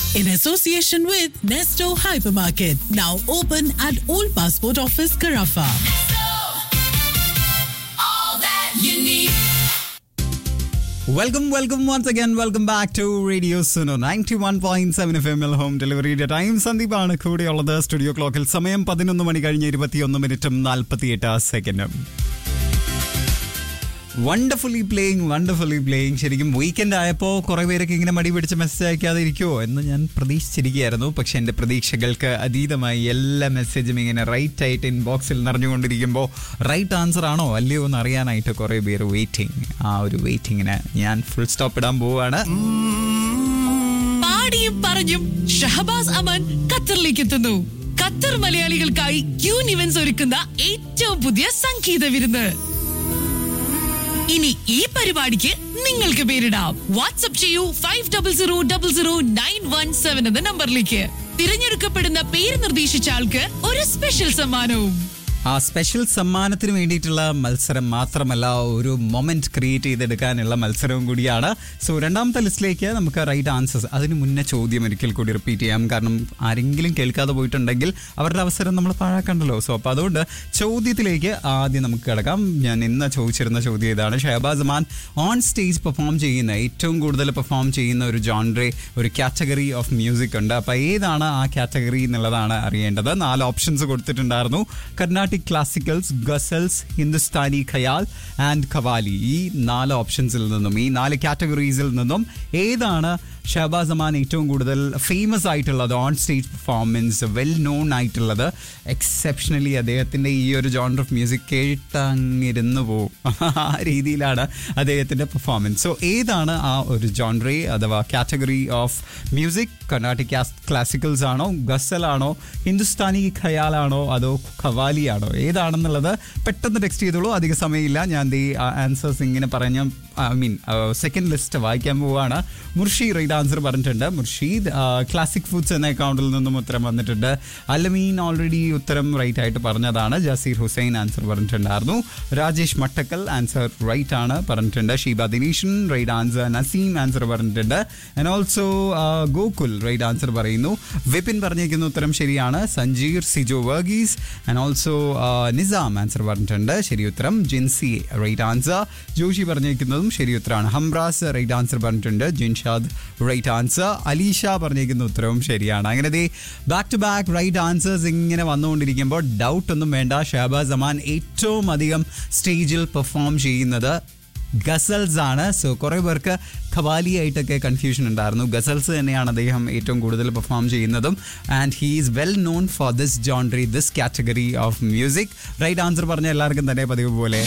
in association with Nesto Hypermarket, now open at Old Passport Office, Carafa. Welcome welcome once again welcome back to radio Suno ninety one point seven F M L home ഡെലിവറിയുടെ time സന്ദീപാണ് കൂടെയുള്ളത് studio ക്ലോക്കിൽ സമയം പതിനൊന്ന് മണി കഴിഞ്ഞ് ഇരുപത്തിയൊന്ന് മിനിറ്റും നാൽപ്പത്തിയെട്ട് സെക്കൻഡും വണ്ടർഫുള്ളി പ്ലേയിങ് വണ്ടർഫുള്ളി പ്ലേയിങ് ശരിക്കും വീക്കെൻഡ് ആയപ്പോൾ കുറേ പേരൊക്കെ ഇങ്ങനെ മടി പിടിച്ച് മെസ്സേജ് അയക്കാതെ ഇരിക്കുമോ എന്ന് ഞാൻ പ്രതീക്ഷിച്ചിരിക്കുകയായിരുന്നു പക്ഷെ എൻ്റെ പ്രതീക്ഷകൾക്ക് അതീതമായി എല്ലാ മെസ്സേജും ഇങ്ങനെ റൈറ്റ് ആയിട്ട് ഇൻബോക്സിൽ നിറഞ്ഞുകൊണ്ടിരിക്കുമ്പോൾ റൈറ്റ് ആൻസർ ആണോ അല്ലയോ എന്ന് അറിയാനായിട്ട് കുറേ പേര് വെയിറ്റിംഗ് ആ ഒരു വെയിറ്റിങ്ങിന് ഞാൻ ഫുൾ സ്റ്റോപ്പ് ഇടാൻ പോവുകയാണ് പാടിയും പറഞ്ഞും ഷഹബാസ് അമൻ ഖത്തറിലേക്ക് എത്തുന്നു ഖത്തർ മലയാളികൾക്കായി ക്യൂൻ ഇവന്റ്സ് ഒരുക്കുന്ന ഏറ്റവും പുതിയ സംഗീത വിരുന്ന് ഇനി ഈ പരിപാടിക്ക് നിങ്ങൾക്ക് പേരിടാം വാട്സ്ആപ്പ് ചെയ്യൂ five double zero double zero nine one seven എന്ന നമ്പറിലേക്ക് തിരഞ്ഞെടുക്കപ്പെടുന്ന പേര് നിർദ്ദേശിച്ച ആൾക്ക് ഒരു സ്പെഷ്യൽ സമ്മാനവും ആ സ്പെഷ്യൽ സമ്മാനത്തിന് വേണ്ടിയിട്ടുള്ള മത്സരം മാത്രമല്ല ഒരു മൊമെന്റ് ക്രിയേറ്റ് ചെയ്തെടുക്കാനുള്ള മത്സരവും കൂടിയാണ് സോ രണ്ടാമത്തെ ലിസ്റ്റിലേക്ക് നമുക്ക് റൈറ്റ് ആൻസേഴ്സ് അതിന് മുന്നേ ചോദ്യം ഒരിക്കൽ കൂടി റിപ്പീറ്റ് ചെയ്യാം കാരണം ആരെങ്കിലും കേൾക്കാതെ പോയിട്ടുണ്ടെങ്കിൽ അവരുടെ അവസരം നമ്മൾ പാഴാക്കണ്ടല്ലോ സോ അപ്പോൾ അതുകൊണ്ട് ചോദ്യത്തിലേക്ക് ആദ്യം നമുക്ക് കിടക്കാം ഞാൻ ഇന്ന് ചോദിച്ചിരുന്ന ചോദ്യം ഇതാണ് Shahabaz Aman on stage perform ചെയ്യുന്ന ഏറ്റവും കൂടുതൽ പെർഫോം ചെയ്യുന്ന ഒരു ജോൺറെ ഒരു കാറ്റഗറി ഓഫ് മ്യൂസിക് ഉണ്ട് അപ്പോൾ ഏതാണ് ആ കാറ്റഗറി എന്നുള്ളതാണ് അറിയേണ്ടത് നാല് ഓപ്ഷൻസ് കൊടുത്തിട്ടുണ്ടായിരുന്നു കർണാടക ക്ലാസിക്കൽസ് ഗസൽസ് ഹിന്ദുസ്ഥാനി ഖയാൽ ആൻഡ് ഖവാലി ഈ നാല് ഓപ്ഷൻസിൽ നിന്നും ഈ നാല് കാറ്റഗറീസിൽ നിന്നും ഏതാണ് ഷഹബാസ് അമാൻ ഏറ്റവും കൂടുതൽ ഫേമസ് ആയിട്ടുള്ളത് on stage performance well known ആയിട്ടുള്ളത് എക്സെപ്ഷണലി അദ്ദേഹത്തിൻ്റെ ഈ ഒരു ജോണർ ഓഫ് മ്യൂസിക് കേട്ടങ്ങിരുന്നു പോവും ആ രീതിയിലാണ് അദ്ദേഹത്തിൻ്റെ പെർഫോമൻസ് സോ ഏതാണ് ആ ഒരു ജോൺറേ അഥവാ category of music Carnatic classicals ആണോ ഗസലാണോ ഹിന്ദുസ്ഥാനി ഖയാലാണോ അതോ ഖവാലിയാണോ ഏതാണെന്നുള്ളത് പെട്ടെന്ന് ടെക്സ്റ്റ് ചെയ്തോളൂ അധിക സമയമില്ല ഞാൻ ദി ആൻസേഴ്സ് ഇങ്ങനെ പറഞ്ഞ ഐ മീൻ സെക്കൻഡ് ലിസ്റ്റ് വായിക്കാൻ പോവുകയാണ് മുർഷി റൈറ്റ് ആൻസർ പറഞ്ഞിട്ടുണ്ട് മുർഷീദ് ക്ലാസിക് ഫുഡ്സ് എന്ന അക്കൗണ്ടിൽ നിന്നും ഉത്തരം വന്നിട്ടുണ്ട് അലമീൻ ഓൾറെഡി ഉത്തരം റൈറ്റ് ആയിട്ട് പറഞ്ഞതാണ് ജസീർ ഹുസൈൻ ആൻസർ പറഞ്ഞിട്ടുണ്ടായിരുന്നു രാജേഷ് മട്ടക്കൽ ആൻസർ റൈറ്റ് ആണ് പറഞ്ഞിട്ടുണ്ട് Sheeba Dineeshan right answer Naseem answer പറഞ്ഞിട്ടുണ്ട് and also Gokul right answer പറയുന്നു വിപിൻ പറഞ്ഞിരിക്കുന്ന ഉത്തരം ശരിയാണ് Sanjeer Sijo Varghese and also Nizam answer പറഞ്ഞിട്ടുണ്ട് ശരി ഉത്തരം ജിൻസി റൈറ്റ് ആൻസർ ജോഷി പറഞ്ഞിരിക്കുന്നതും ശരി ഉത്തരമാണ് ഹംറാസ് റൈറ്റ് ആൻസർ പറഞ്ഞിട്ടുണ്ട് ജിൻഷാദ് റൈറ്റ് ആൻസർ അലീഷ പറഞ്ഞിരിക്കുന്ന ഉത്തരവും ശരിയാണ് അങ്ങനെ ദേ back to back right answers ഇങ്ങനെ വന്നുകൊണ്ടിരിക്കുമ്പോൾ ഡൗട്ട് ഒന്നും വേണ്ട ഷഹബാസ് അമാൻ ഏറ്റവും അധികം സ്റ്റേജിൽ പെർഫോം ചെയ്യുന്നത് ഗസൽസ് ആണ് സോ കുറേ പേർക്ക് ഖവാലി ആയിട്ടൊക്കെ കൺഫ്യൂഷൻ ഉണ്ടായിരുന്നു ഗസൽസ് തന്നെയാണ് അദ്ദേഹം ഏറ്റവും കൂടുതൽ പെർഫോം ചെയ്യുന്നതും and he is well known for this genre this category of music right answer പറഞ്ഞ എല്ലാവർക്കും തന്നെ പതിവ് പോലെ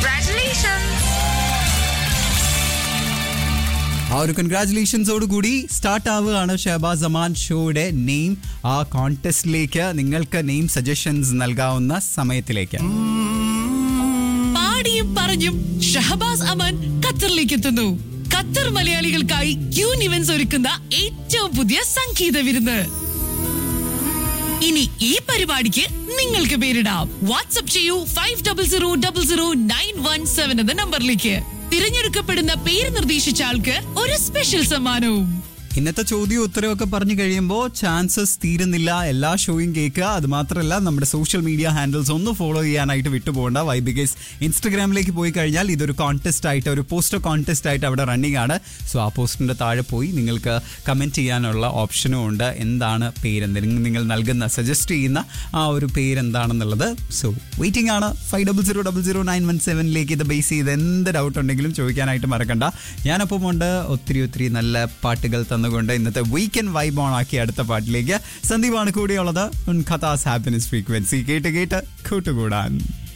ആ ഒരു കൺഗ്രാറ്റുലേഷൻസോട് കൂടി സ്റ്റാർട്ട് ആവുകയാണ് ഷഹബാസ് അമാൻ ഷോയുടെ നെയിം ആ കോൺടെസ്റ്റിലേക്ക് നിങ്ങൾക്ക് നെയിം സജഷൻസ് നൽകാവുന്ന സമയത്തിലേക്ക് പാടിയും പറഞ്ഞും ഷഹബാസ് അമൻ ഖത്തറിലേക്ക് എത്തുന്നു ഖത്തർ മലയാളികൾക്കായി ക്യൂൻ ഇവന്റ്സ് ഒരുക്കുന്ന ഏറ്റവും പുതിയ സംഗീത വിരുന്ന് ഇനി ഈ പരിപാടിക്ക് നിങ്ങൾക്ക് പേരിടാം വാട്സ്ആപ്പ് ചെയ്യൂ five double zero double zero nine one seven എന്ന നമ്പറിലേക്ക് തിരഞ്ഞെടുക്കപ്പെടുന്ന പേര് നിർദ്ദേശിച്ച ആൾക്ക് ഒരു സ്പെഷ്യൽ സമ്മാനവും ഇന്നത്തെ ചോദ്യം ഉത്തരവൊക്കെ പറഞ്ഞു കഴിയുമ്പോൾ ചാൻസസ് തീരുന്നില്ല എല്ലാ ഷോയും കേൾക്കുക അത് മാത്രമല്ല നമ്മുടെ സോഷ്യൽ മീഡിയ ഹാൻഡിൽസ് ഒന്ന് ഫോളോ ചെയ്യാനായിട്ട് വിട്ടുപോകണ്ട വൈ ബിക്കോസ് ഇൻസ്റ്റഗ്രാമിലേക്ക് പോയി കഴിഞ്ഞാൽ ഇതൊരു കോൺടെസ്റ്റ് ആയിട്ട് ഒരു പോസ്റ്റർ കോൺടെസ്റ്റ് ആയിട്ട് അവിടെ റണ്ണിങ് ആണ് സോ ആ പോസ്റ്ററിന്റെ താഴെ പോയി നിങ്ങൾക്ക് കമന്റ് ചെയ്യാനുള്ള ഓപ്ഷനും ഉണ്ട് എന്താണ് പേരെന്ത് നിങ്ങൾ- നിങ്ങൾ നൽകുന്ന സജസ്റ്റ് ചെയ്യുന്ന ആ ഒരു പേരെന്താണെന്നുള്ളത് സോ വെയിറ്റിംഗ് ആണ് five double zero double zero nine one സെവനിലേക്ക് ഇത് ബേസ് ചെയ്ത് എന്ത് ഡൗട്ട് ഉണ്ടെങ്കിലും ചോദിക്കാനായിട്ട് മറക്കണ്ട ഞാനപ്പം ഉണ്ട് ഒത്തിരി ഒത്തിരി നല്ല പാട്ടുകൾ തന്നുകൊണ്ട് ഇന്നത്തെ വീക്കെൻഡ് വൈബ് ഓൺ ആക്കി അടുത്ത പാട്ടിലേക്ക് സന്ദീപാണ് കൂടെയുള്ളത് ഖത്താസ് ഹാപ്പിനെസ് ഫ്രീക്വൻസി കേട്ട് കേട്ട് കൂട്ടുകൂടാൻ